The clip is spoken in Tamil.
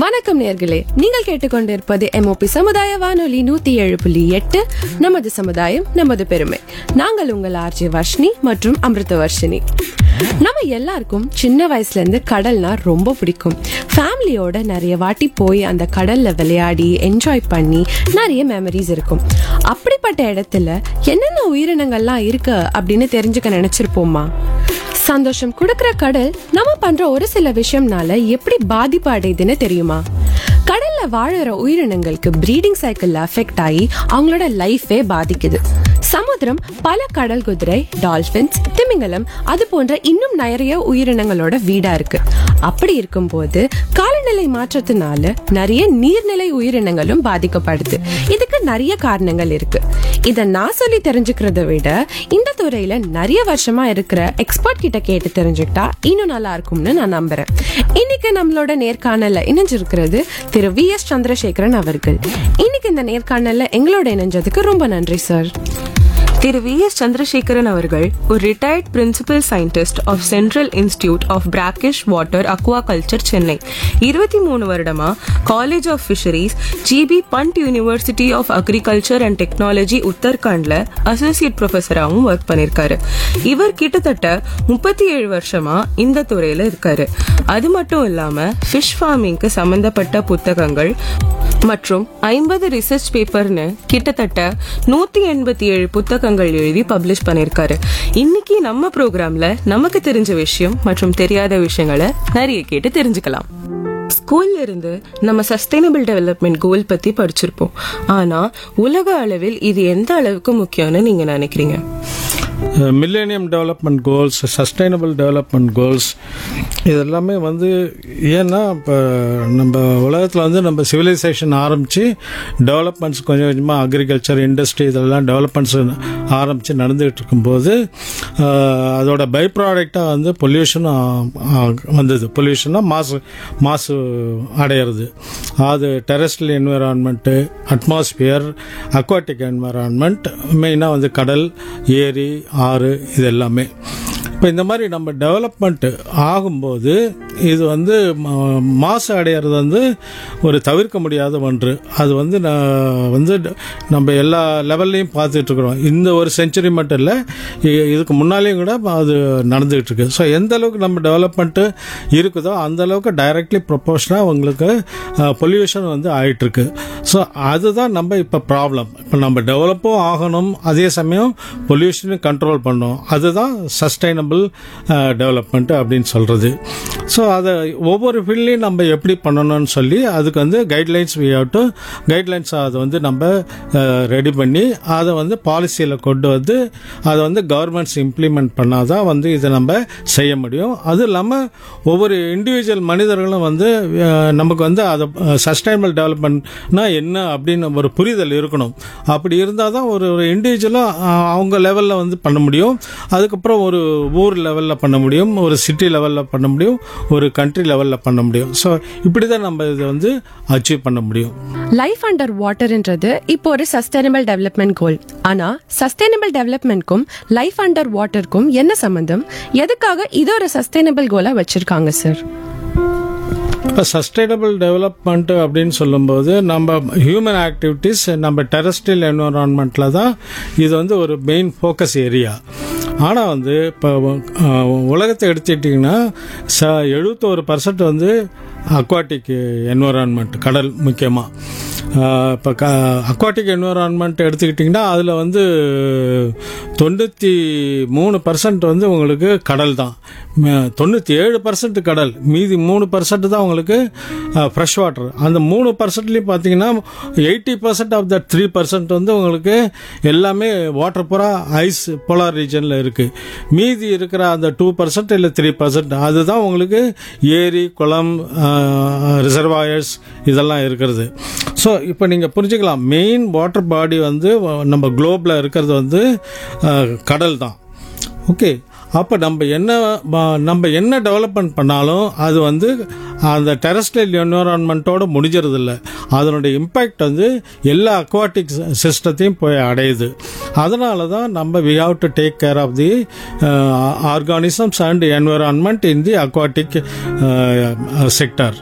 வணக்கம் நேர்களே நீங்கள் கேட்டுக்கொண்டிருப்பது எம்ஓபி சமுதாய வானொலி நூத்தி ஏழு புள்ளி எட்டு நமது சமுதாயம் நமது பெருமை நாங்கள் உங்கள் ஆர்ஜி வர்ஷினி மற்றும் அமிர்த வர்ஷினி நம்ம எல்லாருக்கும் சின்ன வயசுல இருந்து கடல்னா ரொம்ப பிடிக்கும் ஃபேமிலியோட நிறைய வாட்டி போய் அந்த கடல்ல விளையாடி என்ஜாய் பண்ணி நிறைய மெமரிஸ் இருக்கும் அப்படிப்பட்ட இடத்துல என்னென்ன உயிரினங்கள்லாம் இருக்கு அப்படின்னு தெரிஞ்சுக்க நினைச்சிருப்போமா சந்தோஷம் கொடுக்கிற கடல் நம்ம பண்ற ஒரு சில விஷயம்னால எப்படி பாதிப்பு அடையுதுன்னு தெரியுமா கடல்ல வாழற உயிரினங்களுக்கு ப்ரீடிங் சைக்கிள்ல அஃபெக்ட் ஆகி அவங்களோட லைஃபே பாதிக்குது சமுத்திரம் பல கடல் குதிரை டால்பின்ஸ் திமிங்கலம் அது போன்ற இன்னும் நிறைய உயிரினங்களோட வீடா இருக்கு அப்படி இருக்கும்போது காலநிலை மாற்றத்தினால நிறைய நீர்நிலை உயிரினங்களும் பாதிக்கப்படுது இதுக்கு நிறைய காரணங்கள் இருக்கு இத நான் சொல்லி தெரிஞ்சுக்கிறத விட இந்த துறையில நிறைய வருஷமா இருக்கிற எக்ஸ்பர்ட் கிட்ட கேட்டு தெரிஞ்சுக்கிட்டா இன்னும் நல்லா இருக்கும்னு நான் நம்புறேன் இன்னைக்கு நம்மளோட நேர்காணல்ல இணைஞ்சிருக்கிறது திரு வி எஸ் சந்திரசேகரன் அவர்கள் இன்னைக்கு இந்த நேர்காணல்ல எங்களோட இணைஞ்சதுக்கு ரொம்ப நன்றி sir Thiru V S Chandrasekaran அவர்கள் ஒரு retired principal scientist of central institute of brackish water aquaculture Chennai இருபத்தி மூணு வருடமா college of fisheries GB Pant university of agriculture and technology உத்தரகாண்ட்ல அசோசியேட் ப்ரொஃபஸராகவும் ஒர்க் பண்ணிருக்காரு இவர் கிட்டத்தட்ட முப்பத்தி ஏழு வருஷமா இந்த துறையில இருக்காரு அது மட்டும் இல்லாம ஃபிஷ் ஃபார்மிங்க்கு சம்பந்தப்பட்ட புத்தகங்கள் மற்றும் ஐம்பது ரிசர்ச் பேப்பர்னு கிட்டத்தட்ட நூத்தி எண்பத்தி ஏழு புத்தகங்கள் எழுதி பப்ளிஷ் பண்ணிருக்காரு இன்னைக்கு நம்ம ப்ரோக்ராம்ல நமக்கு தெரிஞ்ச விஷயம் மற்றும் தெரியாத விஷயங்களை நிறைய கேட்டு தெரிஞ்சுக்கலாம் ஸ்கூல்ல இருந்து நம்ம சஸ்டைனபிள் டெவலப்மெண்ட் கோல் பத்தி படிச்சிருப்போம் ஆனா உலக அளவில் இது எந்த அளவுக்கு முக்கியம்னு நீங்க நினைக்கிறீங்க millennium development goals sustainable development goals இதெல்லாமே வந்து ஏன்னா இப்போ நம்ம உலகத்தில் வந்து நம்ம சிவிலைசேஷன் ஆரம்பித்து டெவலப்மெண்ட்ஸ் கொஞ்சம் கொஞ்சமாக அக்ரிகல்ச்சர் இண்டஸ்ட்ரி இதெல்லாம் டெவலப்மெண்ட்ஸ் ஆரம்பித்து நடந்துகிட்டு இருக்கும்போது ஆஹ், அதோட பை ப்ராடக்டாக வந்து பொல்யூஷனும் வந்தது பொல்யூஷனாக மாசு மாசு அடையிறது அது terrestrial environment atmosphere aquatic environment மெயினாக வந்து கடல் ஏரி ஆறு இது எல்லாமே இப்போ இந்த மாதிரி நம்ம டெவலப்மெண்ட் ஆகும்போது இது வந்து ம- மாசு அடையிறது வந்து ஒரு தவிர்க்க முடியாத ஒன்று அது வந்து நான் வந்து ட- நம்ம எல்லா லெவல்லையும் பார்த்துட்டு இருக்கிறோம் இந்த ஒரு செஞ்சுரி மட்டும் இல்லை இ- இதுக்கு முன்னாலேயும் கூட அது நடந்துகிட்டு இருக்கு ஸோ எந்த அளவுக்கு நம்ம டெவலப்மெண்ட்டு இருக்குதோ அந்த அளவுக்கு டைரக்ட்லி ப்ரொபோஷனாக உங்களுக்கு பொல்யூஷன் வந்து ஆயிட்டு இருக்கு ஸோ அதுதான் நம்ம இப்போ ப்ராப்ளம் இப்போ நம்ம டெவலப்பும் ஆகணும் அதே சமயம் பொல்யூஷனையும் கண்ட்ரோல் பண்ணணும் அதுதான் சஸ்டைனபிள் டெவலப்மெண்ட் அப்படின்னு சொல்றது ஸோ அதை ஒவ்வொரு ஃபீல்ட்லையும் நம்ம எப்படி பண்ணணும்னு சொல்லி அதுக்கு வந்து guidelines we have to guidelines அதை வந்து நம்ம ரெடி பண்ணி அதை வந்து பாலிசியில் கொண்டு வந்து அதை வந்து கவர்மெண்ட்ஸ் இம்ப்ளிமெண்ட் பண்ணாதான் வந்து இதை நம்ம செய்ய முடியும் அது இல்லாமல் ஒவ்வொரு இண்டிவிஜுவல் மனிதர்களும் வந்து அஹ், நமக்கு வந்து அதை சஸ்டைனபிள் டெவலப்மெண்ட்னா என்ன அப்படின்னு ஒரு புரிதல் இருக்கணும் அப்படி இருந்தால் தான் ஒரு ஒரு இண்டிவிஜுவலாக அவங்க லெவலில் வந்து பண்ண முடியும் அதுக்கப்புறம் ஒரு ஊர் லெவலில் பண்ண முடியும் ஒரு சிட்டி லெவலில் பண்ண முடியும் ஒரு கண்ட்ரி லெவலில் பண்ண முடியும் ஸோ இப்படி தான் நம்ம இதை வந்து அச்சீவ் பண்ண முடியும் லைஃப் அண்டர் வாட்டர்ன்றது இப்போ ஒரு சஸ்டைனபிள் டெவலப்மெண்ட் கோல் ஆனா சஸ்டைனபிள் டெவலப்மெண்ட்க்கும் லைஃப் அண்டர் வாட்டருக்கும் என்ன சம்பந்தம் எதுக்காக இது ஒரு சஸ்டைனபிள் கோலா வச்சிருக்காங்க சார் இப்போ சஸ்டைனபிள் டெவலப்மெண்ட் அப்படின்னு சொல்லும்போது நம்ம ஹியூமன் ஆக்டிவிட்டீஸ் நம்ம டெரஸ்ட்ரியல் என்வரான்மெண்ட்டில் தான் இது வந்து ஒரு மெயின் ஃபோக்கஸ் ஏரியா ஆனால் வந்து இப்போ உலகத்தை எடுத்துக்கிட்டிங்கன்னா ச எழுபத்தோரு பர்சன்ட் வந்து அக்வாட்டிக் என்வரான்மெண்ட் கடல் முக்கியமாக இப்போ க அக்வாட்டிக் என்வரான்மெண்ட் எடுத்துக்கிட்டிங்கன்னா அதில் வந்து தொண்ணூற்றி மூணு பர்சன்ட் வந்து உங்களுக்கு கடல் தான் ம- தொண்ணூற்றி ஏழு பர்சன்ட் கடல் மீதி மூணு பர்சன்ட் தான் உங்களுக்கு ஃப்ரெஷ் வாட்டர் அந்த மூணு பர்சன்ட்லேயும் பார்த்தீங்கன்னா eighty percent of the three percent வந்து உங்களுக்கு எல்லாமே வாட்டர் பூரா ஐஸ் போலார் ரீஜனில் இருக்குது மீதி இருக்கிற அந்த டூ பர்சன்ட் இல்லை த்ரீ பர்சன்ட் அதுதான் உங்களுக்கு ஏரி குளம் ரிசர்வாயர்ஸ் இதெல்லாம் இருக்கிறது ஸோ இப்போ நீங்கள் புரிஞ்சுக்கலாம் மெயின் வாட்டர் பாடி வந்து நம்ம குளோபில் இருக்கிறது வந்து அஹ், கடல் தான் ஓகே அப்போ நம்ம என்ன ம- நம்ம என்ன டெவலப்மெண்ட் பண்ணாலும் அது வந்து அந்த டெரஸ்ட்ரியல் என்வரான்மெண்ட்டோட முடிஞ்சிறது இல்ல அதனுடைய இம்பேக்ட் வந்து எல்லா அக்வாட்டிக் சிஸ்டத்தையும் போய் அடையுது அதனால தான் நம்ம we have to take care of the organisms and environment in the aquatic sector